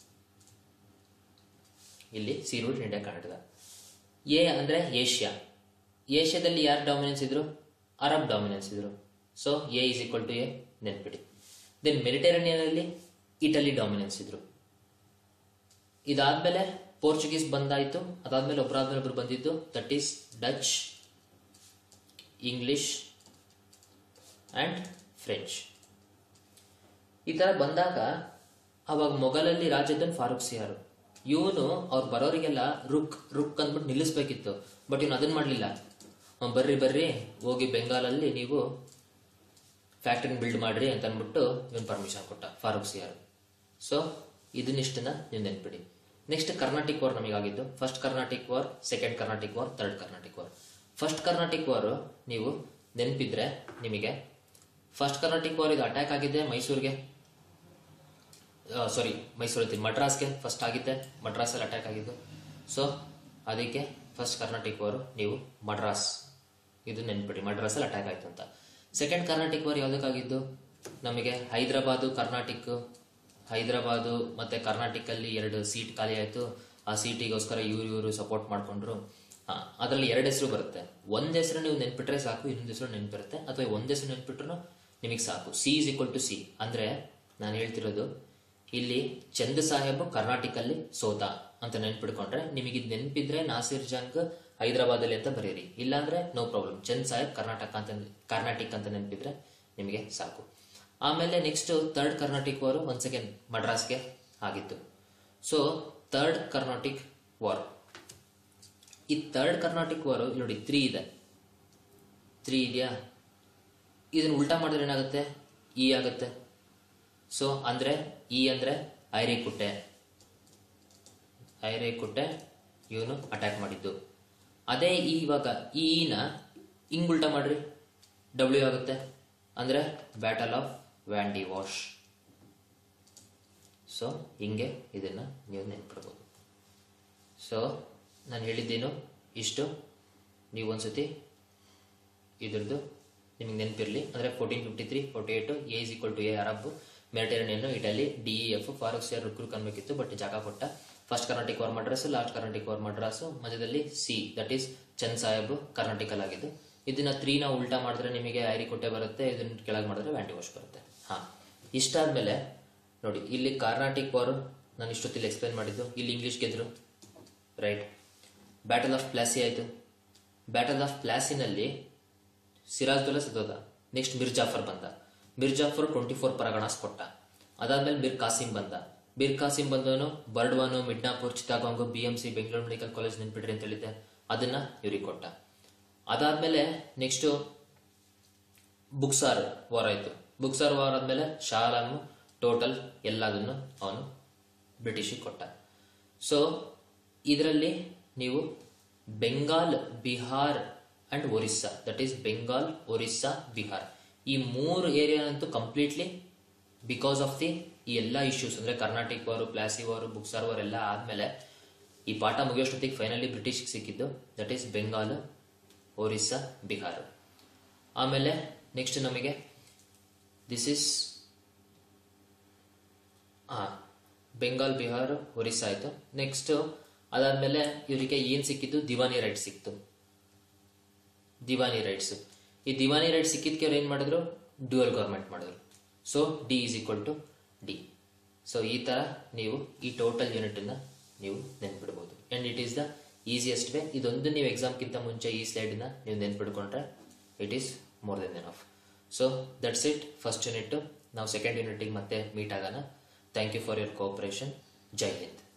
ಇಲ್ಲಿ sea route India Karnataka A ಅಂದ್ರೆ ಏಷ್ಯಾ ಏಷ್ಯಾದಲ್ಲಿ ಯಾರು ಡಾಮಿನೆನ್ಸ್ ಇದ್ರು ಅರಬ್ ಡಾಮಿನೆನ್ಸ್ ಇದ್ರು so A is equal to A ನೆನ್ಪಿಡಿ ದೆನ್ ಮೆಡಿಟೇರಿಯನ್ ಅಲ್ಲಿ ಇಟಲಿ ಡಾಮಿನೆನ್ಸ್ ಇದ್ರು ಇದಾದ್ಮೇಲೆ ಪೋರ್ಚುಗೀಸ್ ಬಂದಾಯ್ತು ಅದಾದ್ಮೇಲೆ ಒಬ್ಬರಾದ್ಮೇಲೆ ಒಬ್ರು ಬಂದಿದ್ದು that is Dutch English and French ಈ ತರ ಬಂದಾಗ ಅವಾಗ ಮೊಘಲಲ್ಲಿ ರಾಜದನ್ ಫಾರೂಕ್ ಸಿಯಾರು ಇವನು ಅವ್ರು ಬರೋರಿಗೆಲ್ಲ ರುಕ್ ರುಕ್ ಅಂದ್ಬಿಟ್ಟು ನಿಲ್ಲಿಸ್ಬೇಕಿತ್ತು ಬಟ್ ಇವನು ಅದನ್ನ ಮಾಡ್ಲಿಲ್ಲ ಅವ್ನ್ ಬರ್ರಿ ಬರ್ರಿ ಹೋಗಿ ಬೆಂಗಾಲಲ್ಲಿ ನೀವು ಫ್ಯಾಕ್ಟ್ರಿನ ಬಿಲ್ಡ್ ಮಾಡ್ರಿ ಅಂತ ಅಂದ್ಬಿಟ್ಟು ಇವನ್ ಪರ್ಮಿಷನ್ ಕೊಟ್ಟ ಫಾರೂಕ್ ಸಿಯಾರು ಸೊ ಇದನ್ನಿಷ್ಟನ್ನ ನೀವು ನೆನ್ಪಿಡಿ ನೆಕ್ಸ್ಟ್ ಕರ್ನಾಟಿಕ್ ವಾರ್ ನಮಗಾಗಿದ್ದು first Carnatic war second Carnatic war third Carnatic war first Carnatic war ನೀವು ನೆನಪಿದ್ರೆ ನಿಮಗೆ ಫಸ್ಟ್ ಕರ್ನಾಟಿಕ್ ವಾರ್ ಇದು ಅಟ್ಯಾಕ್ ಆಗಿದೆ ಮೈಸೂರಿಗೆ ಸಾರಿ ಮೈಸೂರು ಮಡ್ರಾಸ್ಗೆ ಫಸ್ಟ್ ಆಗಿದ್ದೆ ಮಡ್ರಾಸಲ್ಲಿ ಅಟ್ಯಾಕ್ ಆಗಿದ್ದು ಸೊ ಅದಕ್ಕೆ ಫಸ್ಟ್ ಕರ್ನಾಟಿಕ್ ವಾರ್ ನೀವು ಮಡ್ರಾಸ್ ಇದು ನೆನ್ಪಿಡಿ ಮಡ್ರಾಸಲ್ಲಿ ಅಟ್ಯಾಕ್ ಆಯ್ತು ಅಂತ ಸೆಕೆಂಡ್ ಕರ್ನಾಟಿಕ್ ವಾರ್ ಯಾವುದಕ್ಕಾಗಿದ್ದು ನಮಗೆ ಹೈದರಾಬಾದು ಕರ್ನಾಟಿಕ್ ಹೈದರಾಬಾದು ಮತ್ತೆ ಕರ್ನಾಟಕಲ್ಲಿ ಎರಡು ಸೀಟ್ ಖಾಲಿ ಆಯ್ತು ಆ ಸೀಟಿಗೋಸ್ಕರ ಇವ್ರು ಇವರು ಸಪೋರ್ಟ್ ಮಾಡ್ಕೊಂಡ್ರು ಹಾ ಅದರಲ್ಲಿ ಎರಡು ಹೆಸರು ಬರುತ್ತೆ ಒಂದ್ ಹೆಸರು ನೀವು ನೆನ್ಪಿಟ್ರೆ ಸಾಕು ಇನ್ನೊಂದು ಹೆಸರು ನೆನ್ಪಿರುತ್ತೆ ಅಥವಾ ಒಂದ್ ಹೆಸರು ನೆನ್ಪಿಟ್ರು ನಿಮಗೆ ಸಾಕು C is equal to C ಅಂದ್ರೆ ನಾನು ಹೇಳ್ತಿರೋದು ಇಲ್ಲಿ ಚಂದ್ ಸಾಹೇಬ್ ಕರ್ನಾಟಕಲ್ಲಿ ಸೋತ ಅಂತ ನೆನ್ಪಿಡ್ಕೊಂಡ್ರೆ ನಿಮಗೆ ಇದು ನೆನ್ಪಿದ್ರೆ ನಾಸಿರ್ ಜಂಗ್ ಹೈದರಾಬಾದಲ್ಲಿ ಅಂತ ಬರೀರಿ ಇಲ್ಲಾಂದ್ರೆ ನೋ ಪ್ರಾಬ್ಲಮ್ ಚಂದ್ ಸಾಹೇಬ್ ಕರ್ನಾಟಕ ಅಂತ ಕರ್ನಾಟಕ ಅಂತ ನೆನ್ಪಿದ್ರೆ ನಿಮಗೆ ಸಾಕು ಆಮೇಲೆ next third Carnatic war one second ಮಡ್ರಾಸ್ಗೆ ಆಗಿತ್ತು ಸೊ ಥರ್ಡ್ ಕರ್ನಾಟಿಕ್ ವಾರ್ ಈ ಥರ್ಡ್ ಕರ್ನಾಟಿಕ್ ವಾರ್ ನೋಡಿ ತ್ರೀ ಇದೆ ತ್ರೀ ಇದೆಯಾ ಇದನ್ನ ಉಲ್ಟಾ ಮಾಡಿದ್ರೆ ಏನಾಗುತ್ತೆ ಇ ಆಗುತ್ತೆ ಸೊ ಅಂದ್ರೆ ಇ ಅಂದ್ರೆ ಐರೇಕುಟ್ಟೆ ಐರೇಕುಟ್ಟೆ ಇವನು ಅಟ್ಯಾಕ್ ಮಾಡಿದ್ದು ಅದೇ ಈ ಇವಾಗ ಈ ನ ಹಿಂಗ್ ಉಲ್ಟಾ ಮಾಡ್ರಿ ಡಬ್ಲ್ಯೂ ಆಗುತ್ತೆ ಅಂದ್ರೆ battle of Wandiwash so ಹಿಂಗೆ ಇದನ್ನ ನೀವು ನೆನ್ಪಿಡ್ಬೋದು ಸೊ ನಾನು ಹೇಳಿದ್ದೇನು ಇಷ್ಟು ನೀವು ಒಂದ್ಸತಿ ಇದ್ರದ್ದು ನಿಮಗೆ ನೆನಪಿರಲಿ ಅಂದರೆ fourteen fifty three forty eight A is equal to A Arab Mediterranean Italy D E F Farrukhsiyar ರುಕ್ರು ಅನ್ಬೇಕಿತ್ತು ಬಟ್ ಜಾಗ ಕೊಟ್ಟ first Carnatic war Madras last Carnatic war Madras ಮಧ್ಯದಲ್ಲಿ C that is Chand Sahib ಕರ್ನಾಟಿಕಲ್ ಆಗಿದ್ದು ಇದನ್ನ ತ್ರೀನ ಉಲ್ಟಾ ಮಾಡಿದ್ರೆ ನಿಮಗೆ ಐರಿಕೋಟೆ ಬರುತ್ತೆ ಇದನ್ನ ಕೆಳಗೆ ಮಾಡಿದ್ರೆ ವ್ಯಾಂಟಿ ವಾಶ್ ಬರುತ್ತೆ ಹಾ ಇಷ್ಟಾದ್ಮೇಲೆ ನೋಡಿ ಇಲ್ಲಿ ಕರ್ನಾಟಿಕ್ ವಾರ್ ನಾನು ಇಷ್ಟೊತ್ತಿಲ್ಲಿ ಎಕ್ಸ್ಪ್ಲೈನ್ ಮಾಡಿದ್ದು ಇಲ್ಲಿ ಇಂಗ್ಲಿಷ್ ಗೆದ್ರು ರೈಟ್ ಬ್ಯಾಟಲ್ ಆಫ್ ಪ್ಲಾಸಿ ಆಯಿತು ಬ್ಯಾಟಲ್ ಆಫ್ ಪ್ಲಾಸಿನಲ್ಲಿ ಸಿರಾಜ್ದುಲ್ಲ ಸದೋದ ನೆಕ್ಸ್ಟ್ ಮಿರ್ ಜಾಫರ್ ಬಂದ ಮಿರ್ ಜಾಫರ್ ಟ್ವೆಂಟಿ ಫೋರ್ ಪರಗಣಾಸ್ ಕೊಟ್ಟ ಅದಾದ್ಮೇಲೆ ಮಿರ್ ಕಾಸಿಂ ಬಂದ ಮಿರ್ ಕಾಸಿಂ ಬಂದವನು Burdwan Midnapore Chittagong B M C Bengaluru medical college ನೆನ್ಪಿಡ್ರಿ ಅಂತ ಹೇಳಿದ್ದೆ ಅದನ್ನ ಇವ್ರಿಗೆ ಕೊಟ್ಟ ಅದಾದ್ಮೇಲೆ ನೆಕ್ಸ್ಟ್ ಬುಕ್ಸಾರ್ ವಾರ್ ಆಯ್ತು ಬುಕ್ಸಾರ್ ವಾರ್ ಆದ್ಮೇಲೆ ಶಾಲಾಮು ಟೋಟಲ್ ಎಲ್ಲದನ್ನು ಅವನು ಬ್ರಿಟಿಷಿಗೆ ಕೊಟ್ಟ ಸೊ ಇದರಲ್ಲಿ ನೀವು Bengal Bihar and Orissa that is Bengal Orissa Bihar ಈ ಮೂರು ಏರಿಯಾನಂತೂ ಕಂಪ್ಲೀಟ್ಲಿ ಬಿಕಾಸ್ ಆಫ್ ದಿ ಈ ಎಲ್ಲ ಇಶ್ಯೂಸ್ ಅಂದ್ರೆ ಕರ್ನಾಟಿಕ್ ವಾರು ಪ್ಲಾಸಿ ವಾರು ಬುಕ್ಸಾರ್ ವಾರ್ ಎಲ್ಲ ಆದ್ಮೇಲೆ ಈ ಪಾಠ ಮುಗಿಯೋಷ್ಟೊತ್ತಿಗೆ ಫೈನಲಿ ಬ್ರಿಟಿಷ್ ಸಿಕ್ಕಿದ್ದು ದಟ್ ಈಸ್ ಬೆಂಗಾಲ್ ಒರಿಸ್ಸಾ ಬಿಹಾರ್ ಆಮೇಲೆ ನೆಕ್ಸ್ಟ್ ನಮಗೆ ದಿಸ್ ಇಸ್ ಹಾ ಬೆಂಗಾಲ್ ಬಿಹಾರ್ ಒರಿಸ್ಸಾ ಆಯ್ತು ನೆಕ್ಸ್ಟ್ ಅದಾದ್ಮೇಲೆ ಇವರಿಗೆ ಏನ್ ಸಿಕ್ಕಿದ್ದು ದಿವಾನಿ ರೈಟ್ ಸಿಕ್ತು ದಿವಾನಿ ರೈಟ್ಸ್ ಈ ದಿವಾನಿ ರೈಟ್ ಸಿಕ್ಕಿದ್ಕೆ ಅವ್ರು ಏನ್ ಮಾಡಿದ್ರು ಡ್ಯೂಯಲ್ ಗವರ್ಮೆಂಟ್ ಮಾಡಿದ್ರು so D is equal to D so ಈ ತರ ನೀವು ಈ ಟೋಟಲ್ ಯೂನಿಟ್ ಅನ್ನ ನೀವು ನೆನ್ಪಿಡ್ಬೋದು and it is the easiest way ಇದೊಂದು ನೀವು ಎಕ್ಸಾಮ್ಗಿಂತ ಮುಂಚೆ ಈ ಸ್ಲೈಡ್ ನ ನೀವು ನೆನ್ಪಿಡ್ಕೊಂಡ್ರೆ it is more then enough so that's it first unit ನಾವು ಸೆಕೆಂಡ್ ಯೂನಿಟಿಗೆ ಮತ್ತೆ ಮೀಟ್ ಆಗೋಣ thank you for your cooperation Jai Hind